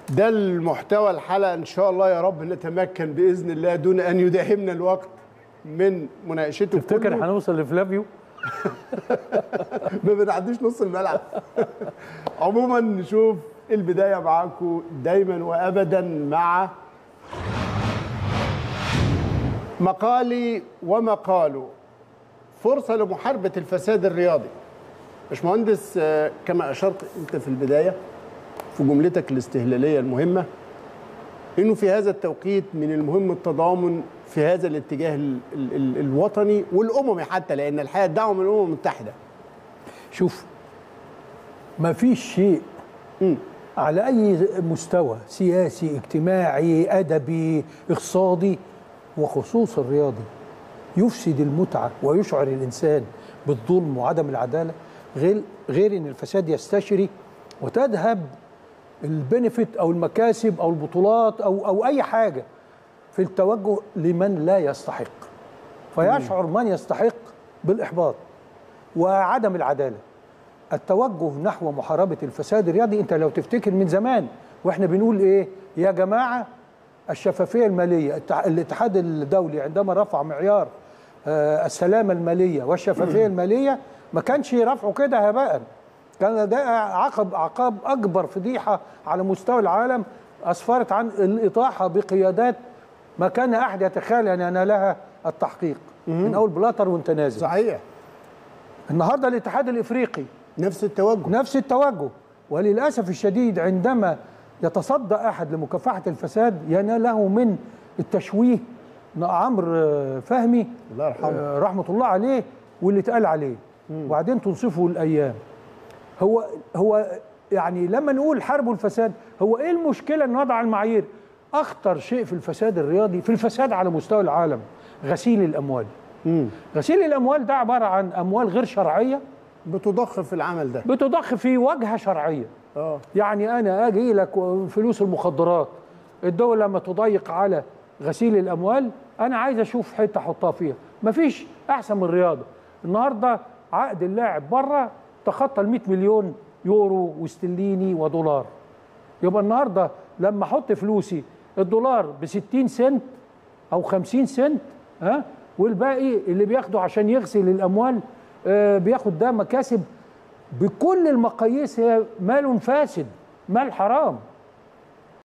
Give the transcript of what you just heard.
ده المحتوى الحلقه ان شاء الله يا رب نتمكن باذن الله دون ان يداهمنا الوقت من مناقشته تفتكر كله. هنوصل لفلافيو ما بنعديش نص الملعب عموما نشوف البدايه معاكم دايما وابدا مع مقالي ومقاله فرصه لمحاربه الفساد الرياضي باشمهندس آه، كما اشرت انت في البدايه في جملتك الاستهلاليه المهمه انه في هذا التوقيت من المهم التضامن في هذا الاتجاه ال ال ال الوطني والاممي حتى لان الحقيقه الدعوه من الامم المتحده شوف ما فيش شيء على اي مستوى سياسي اجتماعي ادبي اقتصادي وخصوصا الرياضي يفسد المتعه ويشعر الانسان بالظلم وعدم العداله غير غير ان الفساد يستشري وتذهب البنفيت او المكاسب او البطولات او او اي حاجه في التوجه لمن لا يستحق فيشعر من يستحق بالاحباط وعدم العداله التوجه نحو محاربه الفساد الرياضي انت لو تفتكر من زمان واحنا بنقول ايه يا جماعه الشفافيه الماليه التع- الاتحاد الدولي عندما رفع معيار آه، السلامه الماليه والشفافيه الماليه ما كانش رفعه كده هباء كان ده عقب عقاب اكبر فضيحه على مستوى العالم اسفرت عن الاطاحه بقيادات ما كان احد يتخيل ان ينالها التحقيق من اول بلاتر وانت نازل صحيح النهارده الاتحاد الافريقي نفس التوجه نفس التوجه وللاسف الشديد عندما يتصدى احد لمكافحه الفساد يناله من التشويه عمرو آه، فهمي الله يرحمه. آه، رحمه الله عليه واللي اتقال عليه وبعدين تنصفه الايام هو هو يعني لما نقول حرب الفساد هو ايه المشكله ان نضع المعايير اخطر شيء في الفساد الرياضي في الفساد على مستوى العالم غسيل الاموال غسيل الاموال ده عباره عن اموال غير شرعيه بتضخ في العمل ده بتضخ في واجهه شرعيه اه يعني انا اجي لك فلوس المخدرات الدوله لما تضيق على غسيل الاموال انا عايز اشوف حته احطها فيها مفيش احسن من الرياضه النهارده عقد اللاعب بره تخطى ال 100 مليون يورو واسترليني ودولار يبقى النهارده لما احط فلوسي الدولار ب 60 سنت او 50 سنت ها والباقي اللي بياخده عشان يغسل الاموال آه بياخد ده مكاسب بكل المقاييس هي مال فاسد مال حرام